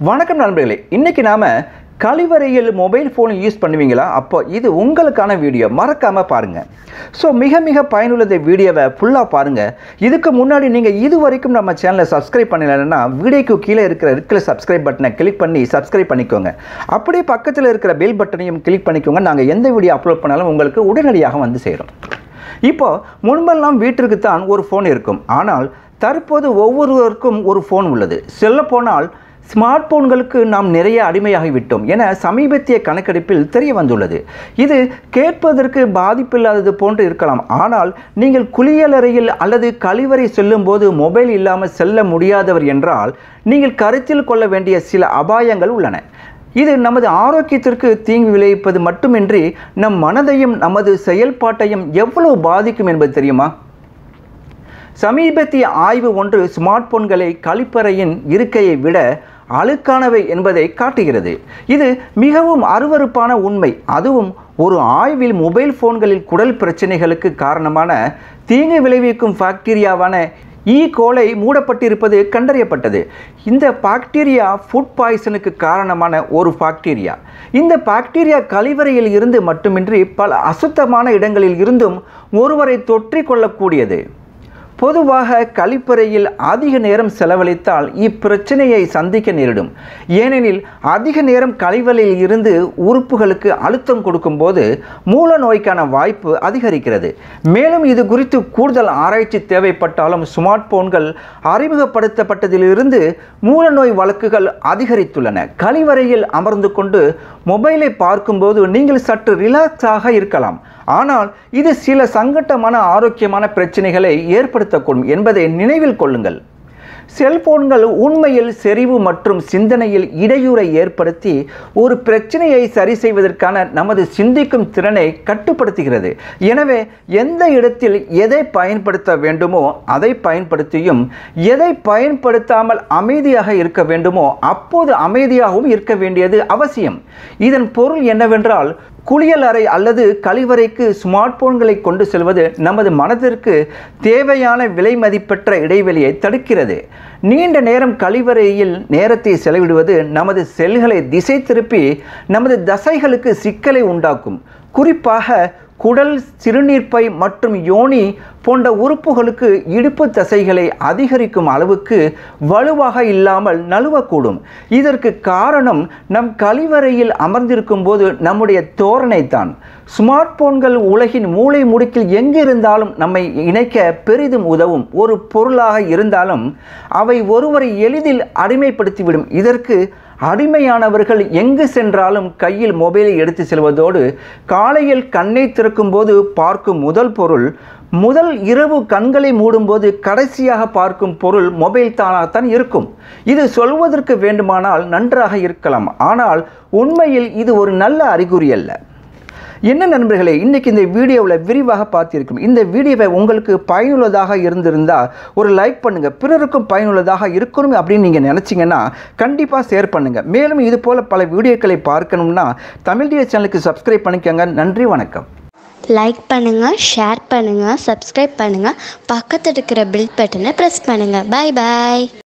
வணக்கம் நண்பர்களே இன்னைக்கு நாம கழிவறையில் மொபைல் ஃபோன் யூஸ் பண்ணுவீங்களா அப்போ இது உங்களுக்கான வீடியோ மறக்காமல் பாருங்கள் ஸோ மிக மிக பயனுள்ள இந்த வீடியோவை ஃபுல்லாக பாருங்கள் இதுக்கு முன்னாடி நீங்கள் இது வரைக்கும் நம்ம சேனலை சப்ஸ்கிரைப் பண்ணலைன்னா வீடியோக்கு கீழே இருக்கிற இருக்கிற சப்ஸ்கிரைப் பட்டனை கிளிக் பண்ணி சப்ஸ்கிரைப் பண்ணிக்கோங்க அப்படியே பக்கத்தில் இருக்கிற பெல் பட்டனையும் கிளிக் பண்ணிக்கோங்க நாங்கள் எந்த வீடியோ அப்லோட் பண்ணாலும் உங்களுக்கு உடனடியாக வந்து சேரும் இப்போ முன்பெல்லாம் வீட்டிற்கு தான் ஒரு ஃபோன் இருக்கும் ஆனால் தற்போது ஒவ்வொருவருக்கும் ஒரு ஃபோன் உள்ளது சொல்லப்போனால் ஸ்மார்ட் போன்களுக்கு நாம் நிறைய அடிமையாகிவிட்டோம் என சமீபத்திய கணக்கெடுப்பில் தெரிய வந்துள்ளது இது கேட்பதற்கு பாதிப்பில்லாதது போன்று இருக்கலாம் ஆனால் நீங்கள் குளியலறையில் அல்லது கழிவறை செல்லும்போது மொபைல் இல்லாமல் செல்ல முடியாதவர் என்றால் நீங்கள் கருத்தில் கொள்ள வேண்டிய சில அபாயங்கள் உள்ளன இது நமது ஆரோக்கியத்திற்கு தீங்கு விளைவிப்பது மட்டுமின்றி நம் மனதையும் நமது செயல்பாட்டையும் எவ்வளவு பாதிக்கும் என்பது தெரியுமா சமீபத்திய ஆய்வு ஒன்று ஸ்மார்ட் போன்களை கழிப்பறையின் இருக்கையை விட அழுக்கானவை என்பதை காட்டுகிறது இது மிகவும் அருவருப்பான உண்மை அதுவும் ஒரு ஆய்வில் மொபைல் போன்களில் குடல் பிரச்சனைகளுக்கு காரணமான தீங்கு விளைவிக்கும் பாக்டீரியாவான ஈ கோலை மூடப்பட்டிருப்பது கண்டறியப்பட்டது இந்த பாக்டீரியா ஃபுட் பாய்சனுக்கு காரணமான ஒரு பாக்டீரியா இந்த பாக்டீரியா கழிவறையில் இருந்து மட்டுமின்றி பல அசுத்தமான இடங்களில் இருந்தும் ஒருவரை தொற்றிக் கொள்ளக்கூடியது பொதுவாக கழிப்பறையில் அதிக நேரம் செலவழித்தால் இப்பிரச்சனையை சந்திக்க நேரிடும் ஏனெனில் அதிக நேரம் கழிவறையில் இருந்து உறுப்புகளுக்கு அழுத்தம் கொடுக்கும்போது மூல நோய்க்கான வாய்ப்பு அதிகரிக்கிறது மேலும் இது குறித்து கூடுதல் ஆராய்ச்சி தேவைப்பட்டாலும் ஸ்மார்ட் போன்கள் அறிமுகப்படுத்தப்பட்டதிலிருந்து மூல நோய் வழக்குகள் அதிகரித்துள்ளன கழிவறையில் அமர்ந்து கொண்டு மொபைலை பார்க்கும்போது நீங்கள் சற்று ரிலாக்ஸாக இருக்கலாம் ஆனால் இது சில சங்கட்டமான ஆரோக்கியமான பிரச்சனைகளை ஏற்படுத்தக்கூடும் என்பதை நினைவில் கொள்ளுங்கள் செல்போன்கள் உண்மையில் செறிவு மற்றும் சிந்தனையில் இடையூறை ஏற்படுத்தி ஒரு பிரச்சனையை சரி செய்வதற்கான நமது சிந்திக்கும் திறனை கட்டுப்படுத்துகிறது எனவே எந்த இடத்தில் எதை பயன்படுத்த வேண்டுமோ அதை பயன்படுத்தியும் எதை பயன்படுத்தாமல் அமைதியாக இருக்க வேண்டுமோ அப்போது அமைதியாகவும் இருக்க வேண்டியது அவசியம் இதன் பொருள் என்னவென்றால் குளியல் அறை அல்லது கழிவறைக்கு ஸ்மார்ட் போன்களை கொண்டு செல்வது நமது மனதிற்கு தேவையான விலை மதிப்பற்ற இடைவெளியை தடுக்கிறது நீண்ட நேரம் கழிவறையில் நேரத்தை செலவிடுவது நமது செல்களை திசை திருப்பி நமது தசைகளுக்கு சிக்கலை உண்டாக்கும் குறிப்பாக குடல் சிறுநீர்ப்பை மற்றும் யோனி போன்ற உறுப்புகளுக்கு இடுப்பு தசைகளை அதிகரிக்கும் அளவுக்கு வலுவாக இல்லாமல் நழுவக்கூடும் இதற்கு காரணம் நம் கழிவறையில் அமர்ந்திருக்கும் போது நம்முடைய தோரணை தான் ஸ்மார்ட் போன்கள் உலகின் மூளை முடுக்கில் எங்கிருந்தாலும் நம்மை இணைக்க பெரிதும் உதவும் ஒரு பொருளாக இருந்தாலும் அவை ஒருவரை எளிதில் அடிமைப்படுத்திவிடும் இதற்கு அடிமையானவர்கள் எங்கு சென்றாலும் கையில் மொபைலை எடுத்து செல்வதோடு காலையில் கண்ணை திறக்கும்போது பார்க்கும் முதல் பொருள் முதல் இரவு கண்களை மூடும்போது கடைசியாக பார்க்கும் பொருள் மொபைல் தானாகத்தான் இருக்கும் இது சொல்வதற்கு வேண்டுமானால் நன்றாக இருக்கலாம் ஆனால் உண்மையில் இது ஒரு நல்ல அறிகுறி அல்ல என்ன நண்பர்களே இன்றைக்கி இந்த வீடியோவில் விரிவாக பார்த்திருக்கும் இந்த வீடியோவை உங்களுக்கு பயனுள்ளதாக இருந்திருந்தால் ஒரு லைக் பண்ணுங்கள் பிறருக்கும் பயனுள்ளதாக இருக்கணும் அப்படின்னு நீங்கள் நினச்சிங்கன்னா கண்டிப்பாக ஷேர் பண்ணுங்கள் மேலும் இது போல் பல வீடியோக்களை பார்க்கணும்னா தமிழ் டிஎஸ் சேனலுக்கு சப்ஸ்கிரைப் பண்ணிக்கோங்க நன்றி வணக்கம் லைக் பண்ணுங்கள் ஷேர் பண்ணுங்கள் சப்ஸ்கிரைப் பண்ணுங்கள் பக்கத்தில் இருக்கிற பில் பட்டனை ப்ரெஸ் பண்ணுங்கள் பாய் பாய்